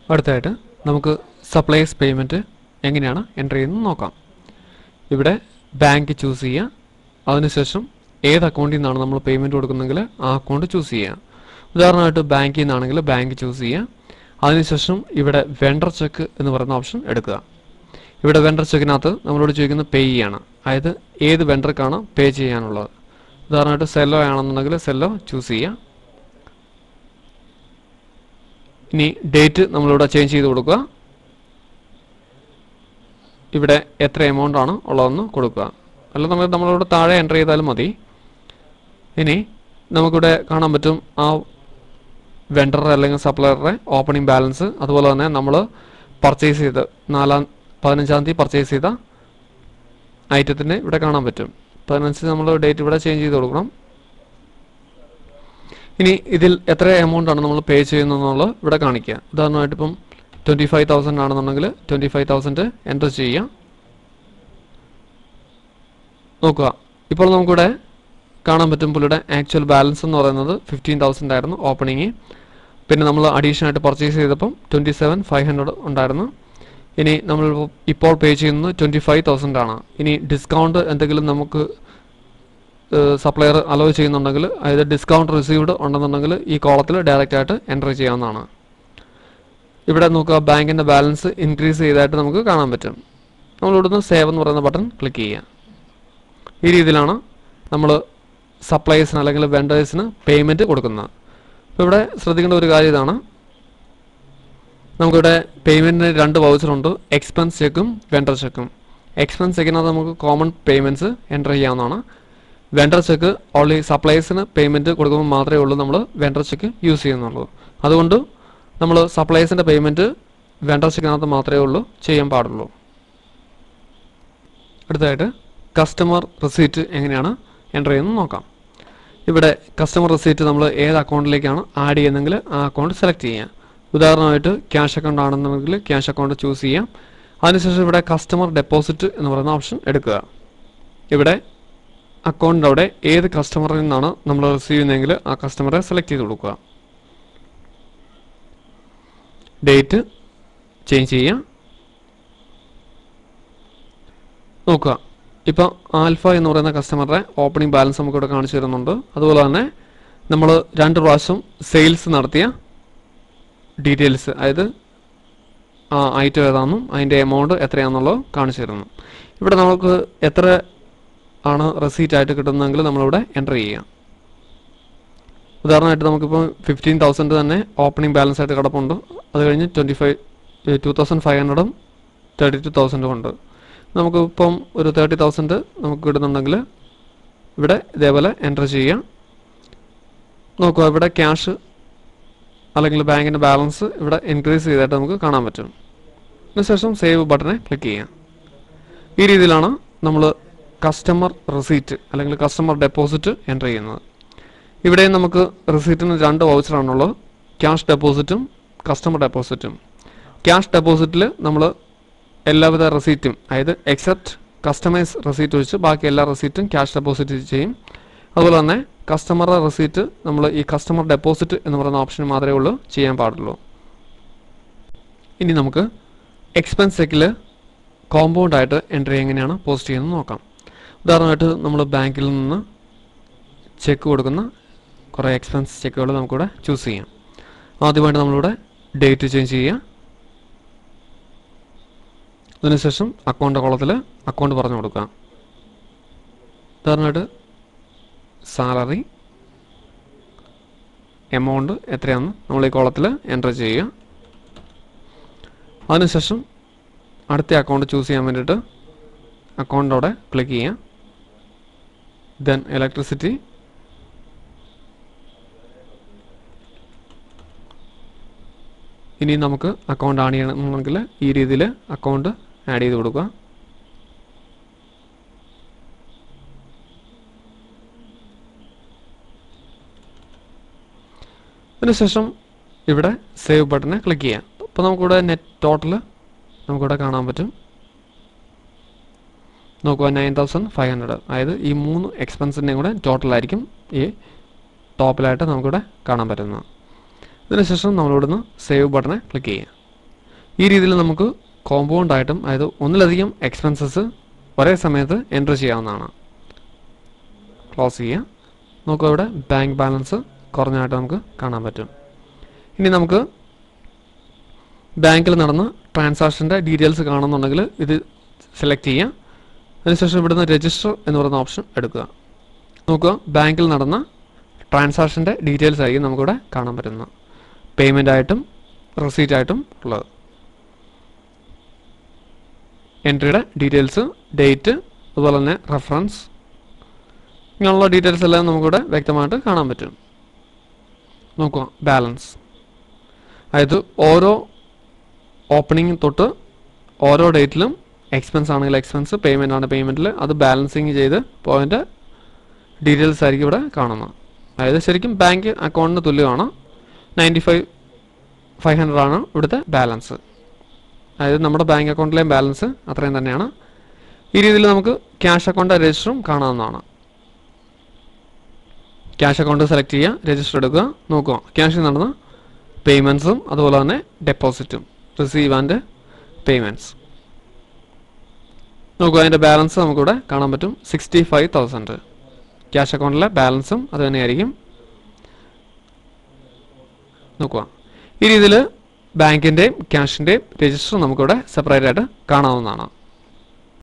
അടുത്തായിട്ട് നമുക്ക് supplies payment എങ്ങനെയാണ് എൻ്റർ ചെയ്യുന്നത് നോക്കാം ഇവിടെ ബാങ്ക് ചൂസ് ചെയ്യുക അതിനുശേഷം ഏത് അക്കൗണ്ടിൽ നിന്നാണ് നമ്മൾ പേയ്മെൻറ്റ് കൊടുക്കുന്നെങ്കിൽ ആ അക്കൗണ്ട് ചൂസ് ചെയ്യുക ഉദാഹരണമായിട്ട് ബാങ്കിൽ നിന്നാണെങ്കിൽ ബാങ്ക് ചൂസ് ചെയ്യുക അതിനുശേഷം ഇവിടെ വെണ്ടർ ചെക്ക് എന്ന് പറയുന്ന ഓപ്ഷൻ എടുക്കുക ഇവിടെ വെണ്ടർ ചെക്കിനകത്ത് നമ്മളോട് ചോദിക്കുന്നത് പേ ചെയ്യാണ് അതായത് ഏത് വെണ്ടർക്കാണ് പേ ചെയ്യാനുള്ളത് ഉദാഹരണമായിട്ട് സെല്ലോ ആണെന്നുണ്ടെങ്കിൽ സെല്ലോ ചൂസ് ചെയ്യുക ഇനി ഡേറ്റ് നമ്മളിവിടെ ചേഞ്ച് ചെയ്ത് കൊടുക്കുക ഇവിടെ എത്ര എമൗണ്ട് ആണ് ഉള്ളതെന്ന് കൊടുക്കുക അല്ല നമ്മൾ നമ്മളിവിടെ താഴെ എൻ്റർ ചെയ്താലും മതി ഇനി നമുക്കിവിടെ കാണാൻ പറ്റും ആ വെണ്ടർ അല്ലെങ്കിൽ സപ്ലയറുടെ ഓപ്പണിംഗ് ബാലൻസ് അതുപോലെ തന്നെ നമ്മൾ പർച്ചേസ് ചെയ്ത് നാലാം പതിനഞ്ചാം തീയതി പർച്ചേസ് ചെയ്ത ഐറ്റത്തിൻ്റെ ഇവിടെ കാണാൻ പറ്റും അപ്പോൾ അതിനനുസരിച്ച് നമ്മൾ ഡേറ്റ് ഇവിടെ ചേഞ്ച് ചെയ്ത് കൊടുക്കണം ഇനി ഇതിൽ എത്ര എമൗണ്ട് ആണ് നമ്മൾ പേ ചെയ്യുന്നതെന്നുള്ളത് ഇവിടെ കാണിക്കുക ഉദാഹരണമായിട്ട് ഇപ്പം ട്വൻറ്റി ഫൈവ് തൗസൻഡ് ആണെന്നുണ്ടെങ്കിൽ ട്വൻറ്റി ഫൈവ് തൗസൻഡ് എൻ്റർ ചെയ്യുക നോക്കുക ഇപ്പോൾ നമുക്കിവിടെ കാണാൻ പറ്റും പുള്ളിയുടെ ആക്ച്വൽ ബാലൻസ് എന്ന് പറയുന്നത് ഫിഫ്റ്റീൻ തൗസൻഡ് ആയിരുന്നു ഓപ്പണിങ് പിന്നെ നമ്മൾ അഡീഷണൽ ആയിട്ട് പർച്ചേസ് ചെയ്തപ്പം ട്വൻറ്റി സെവൻ ഫൈവ് ഹൺഡ്രഡ് ഉണ്ടായിരുന്നു ഇനി നമ്മൾ ഇപ്പോൾ പേ ചെയ്യുന്നത് ട്വൻറ്റി ഫൈവ് തൗസൻഡ് ആണ് ഇനി ഡിസ്കൗണ്ട് എന്തെങ്കിലും നമുക്ക് സപ്ലയർ അലോ ചെയ്യുന്നുണ്ടെങ്കിൽ അതായത് ഡിസ്കൗണ്ട് റിസീവ്ഡ് ഉണ്ടെന്നുണ്ടെങ്കിൽ ഈ കോളത്തിൽ ഡയറക്റ്റ് ആയിട്ട് എൻ്റർ ചെയ്യാവുന്നതാണ് ഇവിടെ നോക്കുക ബാങ്കിൻ്റെ ബാലൻസ് ഇൻക്രീസ് ചെയ്തതായിട്ട് നമുക്ക് കാണാൻ പറ്റും നമ്മൾ ഇവിടുന്ന് സേവ് എന്ന് പറയുന്ന ബട്ടൺ ക്ലിക്ക് ചെയ്യുക ഈ രീതിയിലാണ് നമ്മൾ സപ്ലൈസിന് അല്ലെങ്കിൽ വെണ്ടേഴ്സിന് പേയ്മെൻറ്റ് കൊടുക്കുന്നത് അപ്പോൾ ഇവിടെ ശ്രദ്ധിക്കേണ്ട ഒരു കാര്യം ഇതാണ് നമുക്കിവിടെ പേയ്മെൻറ്റിന് രണ്ട് വൗച്ചറുണ്ട് എക്സ്പെൻസ് ചെക്കും വെണ്ടർ ചെക്കും എക്സ്പെൻസ് ചെക്കിനകത്ത് നമുക്ക് കോമൺ പേയ്മെൻറ്റ്സ് എൻ്റർ ചെയ്യാവുന്നതാണ് വെണ്ടർ ചെക്ക് ഓൺലി സപ്ലൈസിന് പേയ്മെൻറ്റ് കൊടുക്കുമ്പോൾ മാത്രമേ ഉള്ളൂ നമ്മൾ വെണ്ടർ ചെക്ക് യൂസ് ചെയ്യുന്നുള്ളൂ അതുകൊണ്ട് നമ്മൾ സപ്ലൈസിൻ്റെ പേയ്മെൻറ്റ് വെണ്ടർ ചെക്കിനകത്ത് മാത്രമേ ഉള്ളൂ ചെയ്യാൻ പാടുള്ളൂ അടുത്തതായിട്ട് കസ്റ്റമർ റിസീറ്റ് എങ്ങനെയാണ് എൻ്റർ ചെയ്യുന്നത് നോക്കാം ഇവിടെ കസ്റ്റമർ റിസീറ്റ് നമ്മൾ ഏത് അക്കൗണ്ടിലേക്കാണ് ആഡ് ചെയ്യുന്നതെങ്കിൽ ആ അക്കൗണ്ട് സെലക്ട് ചെയ്യാം ഉദാഹരണമായിട്ട് ക്യാഷ് അക്കൗണ്ട് ആണെന്നുണ്ടെങ്കിൽ ക്യാഷ് അക്കൗണ്ട് ചൂസ് ചെയ്യാം അതിനുശേഷം ഇവിടെ കസ്റ്റമർ ഡെപ്പോസിറ്റ് എന്ന് പറയുന്ന ഓപ്ഷൻ എടുക്കുക ഇവിടെ അക്കൗണ്ടിൻ്റെ അവിടെ ഏത് കസ്റ്റമറിൽ നിന്നാണ് നമ്മൾ റിസീവ് ചെയ്യുന്നതെങ്കിൽ ആ കസ്റ്റമറെ സെലക്ട് ചെയ്ത് കൊടുക്കുക ഡേറ്റ് ചേഞ്ച് ചെയ്യാം നോക്കുക ഇപ്പോൾ ആൽഫ എന്ന് പറയുന്ന കസ്റ്റമറുടെ ഓപ്പണിംഗ് ബാലൻസ് നമുക്ക് ഇവിടെ കാണിച്ചു തരുന്നുണ്ട് അതുപോലെ തന്നെ നമ്മൾ രണ്ട് പ്രാവശ്യം സെയിൽസ് നടത്തിയ ഡീറ്റെയിൽസ് അതായത് ആ ഐറ്റം ഏതാണെന്നും അതിൻ്റെ എമൗണ്ട് എത്രയാണെന്നുള്ളത് കാണിച്ചു തരുന്നു ഇവിടെ നമുക്ക് എത്ര ആണ് റെസീറ്റ് ആയിട്ട് കിട്ടുന്നതെങ്കിൽ നമ്മളിവിടെ എൻ്റർ ചെയ്യുക ഉദാഹരണമായിട്ട് നമുക്കിപ്പോൾ ഫിഫ്റ്റീൻ തൗസൻഡ് തന്നെ ഓപ്പണിംഗ് ബാലൻസ് ആയിട്ട് കിടപ്പുണ്ട് അത് കഴിഞ്ഞ് twenty five two thousand five ഹൺഡ്രഡും തേർട്ടി ടു തൗസൻഡും ഉണ്ട് നമുക്ക് ഇപ്പം ഒരു തേർട്ടി തൗസൻഡ് നമുക്ക് കിട്ടുന്നുണ്ടെങ്കിൽ ഇവിടെ ഇതേപോലെ എൻ്റർ ചെയ്യാം നോക്കുക ഇവിടെ ക്യാഷ് അല്ലെങ്കിൽ ബാങ്കിൻ്റെ ബാലൻസ് ഇവിടെ ഇൻക്രീസ് ചെയ്തായിട്ട് നമുക്ക് കാണാൻ പറ്റും അതിനുശേഷം സേവ് ബട്ടനെ ക്ലിക്ക് ചെയ്യാം ഈ രീതിയിലാണ് നമ്മൾ കസ്റ്റമർ റിസീറ്റ് അല്ലെങ്കിൽ കസ്റ്റമർ ഡെപ്പോസിറ്റ് എൻ്റർ ചെയ്യുന്നത് ഇവിടെ നമുക്ക് റിസീറ്റിന് രണ്ട് വൗച്ചറാണുള്ളത് ക്യാഷ് ഡെപ്പോസിറ്റും കസ്റ്റമർ ഡെപ്പോസിറ്റും ക്യാഷ് ഡെപ്പോസിറ്റിൽ നമ്മൾ എല്ലാവിധ റെസീറ്റും അതായത് എക്സെപ്റ്റ് കസ്റ്റമൈസ് റെസീറ്റ് വെച്ച് ബാക്കി എല്ലാ റെസീറ്റും ക്യാഷ് ഡെപ്പോസിറ്റ് ചെയ്യും അതുപോലെ തന്നെ കസ്റ്റമർ റെസീറ്റ് നമ്മൾ ഈ കസ്റ്റമർ ഡെപ്പോസിറ്റ് എന്ന് പറയുന്ന ഓപ്ഷൻ മാത്രമേ ഉള്ളൂ ചെയ്യാൻ പാടുള്ളൂ ഇനി നമുക്ക് എക്സ്പെൻസ് ചെക്കിൽ കോമ്പൗണ്ട് ആയിട്ട് എൻട്രി എങ്ങനെയാണ് പോസ്റ്റ് ചെയ്യുന്നത് നോക്കാം ഉദാഹരണമായിട്ട് നമ്മൾ ബാങ്കിൽ നിന്ന് ചെക്ക് കൊടുക്കുന്ന കുറേ എക്സ്പെൻസ് ചെക്കുകൾ നമുക്കിവിടെ ചൂസ് ചെയ്യാം ആദ്യമായിട്ട് നമ്മളിവിടെ ഡേറ്റ് ചേഞ്ച് ചെയ്യുക അതിനുശേഷം അക്കൗണ്ട് കോളത്തിൽ അക്കൗണ്ട് പറഞ്ഞു കൊടുക്കുക ഉദാഹരണമായിട്ട് സാലറി എമൗണ്ട് എത്രയാണെന്ന് നമ്മൾ ഈ കോളത്തിൽ എൻ്റർ ചെയ്യുക അതിനുശേഷം അടുത്ത അക്കൗണ്ട് ചൂസ് ചെയ്യാൻ വേണ്ടിയിട്ട് അക്കൗണ്ട് അവിടെ ക്ലിക്ക് ചെയ്യുക ദെൻ ഇലക്ട്രിസിറ്റി ഇനി നമുക്ക് അക്കൗണ്ട് ആഡ് ചെയ്യണമെന്നുണ്ടെങ്കിൽ ഈ രീതിയിൽ അക്കൗണ്ട് ആഡ് ചെയ്ത് കൊടുക്കുക അതിനുശേഷം ഇവിടെ സേവ് ബട്ടനെ ക്ലിക്ക് ചെയ്യാം അപ്പോൾ നമുക്കിവിടെ നെറ്റ് ടോട്ടൽ നമുക്കിവിടെ കാണാൻ പറ്റും നോക്കുക നയൻ തൗസൻഡ് ഫൈവ് ഹൺഡ്രഡ് അതായത് ഈ മൂന്ന് എക്സ്പെൻസിൻ്റെയും കൂടെ ടോട്ടലായിരിക്കും ഈ ടോപ്പിലായിട്ട് നമുക്കിവിടെ കാണാൻ പറ്റുന്നത് ഇതിനുശേഷം നമ്മളിവിടുന്ന് സേവ് ബട്ടനെ ക്ലിക്ക് ചെയ്യാം ഈ രീതിയിൽ നമുക്ക് കോമ്പൗണ്ട് ആയിട്ടും അതായത് ഒന്നിലധികം എക്സ്പെൻസസ് ഒരേ സമയത്ത് എൻറ്റർ ചെയ്യാവുന്നതാണ് ക്ലോസ് ചെയ്യുക നോക്കുക ഇവിടെ ബാങ്ക് ബാലൻസ് കുറഞ്ഞായിട്ട് നമുക്ക് കാണാൻ പറ്റും ഇനി നമുക്ക് ബാങ്കിൽ നടന്ന ട്രാൻസാക്ഷൻ്റെ ഡീറ്റെയിൽസ് കാണുന്നുണ്ടെങ്കിൽ ഇത് സെലക്ട് ചെയ്യുക അതിനുശേഷം ഇവിടുന്ന് രജിസ്റ്റർ എന്ന് പറയുന്ന ഓപ്ഷൻ എടുക്കുക നോക്കുക ബാങ്കിൽ നടന്ന ട്രാൻസാക്ഷൻ്റെ ഡീറ്റെയിൽസ് ആയിരിക്കും നമുക്കിവിടെ കാണാൻ പറ്റുന്നത് പേയ്മെൻ്റ് ആയിട്ടും റെസീറ്റ് ആയിട്ടും ഉള്ളത് എൻട്രിയുടെ ഡീറ്റെയിൽസ് ഡേറ്റ് അതുപോലെ തന്നെ റെഫറൻസ് ഇങ്ങനെയുള്ള ഡീറ്റെയിൽസ് എല്ലാം നമുക്കിവിടെ വ്യക്തമായിട്ട് കാണാൻ പറ്റും നോക്കുക ബാലൻസ് അതായത് ഓരോ ഓപ്പണിംഗ് തൊട്ട് ഓരോ ഡേറ്റിലും എക്സ്പെൻസ് ആണെങ്കിൽ എക്സ്പെൻസ് പേയ്മെൻ്റ് ആണ് പേയ്മെൻറ്റിൽ അത് ബാലൻസിങ് ചെയ്ത് പോയിൻ്റ് ഡീറ്റെയിൽസ് ആയിരിക്കും ഇവിടെ കാണുന്നത് അതായത് ശരിക്കും ബാങ്ക് അക്കൗണ്ടിന് തുല്യമാണ് നയൻറ്റി ഫൈവ് ഫൈവ് ഹൺഡ്രഡ് ആണ് ഇവിടുത്തെ ബാലൻസ് അതായത് നമ്മുടെ ബാങ്ക് അക്കൗണ്ടിലെയും ബാലൻസ് അത്രയും തന്നെയാണ് ഈ രീതിയിൽ നമുക്ക് ക്യാഷ് അക്കൗണ്ട് രജിസ്റ്ററും കാണാവുന്നതാണ് ക്യാഷ് അക്കൗണ്ട് സെലക്ട് ചെയ്യുക രജിസ്റ്റർ എടുക്കുക നോക്കുക ക്യാഷിൽ നടന്ന പേയ്മെൻറ്റ്സും അതുപോലെ തന്നെ ഡെപ്പോസിറ്റും റിസീവ് ആൻഡ് പേയ്മെൻറ്റ്സ് നോക്കുക അതിൻ്റെ ബാലൻസ് നമുക്കിവിടെ കാണാൻ പറ്റും സിക്സ്റ്റി ഫൈവ് തൗസൻഡ് ക്യാഷ് അക്കൗണ്ടിലെ ബാലൻസും അത് തന്നെയായിരിക്കും നോക്കുക ഈ രീതിയിൽ ബാങ്കിൻ്റെയും ക്യാഷിൻ്റെയും രജിസ്റ്റർ നമുക്കിവിടെ സെപ്പറേറ്റ് ആയിട്ട് കാണാവുന്നതാണ്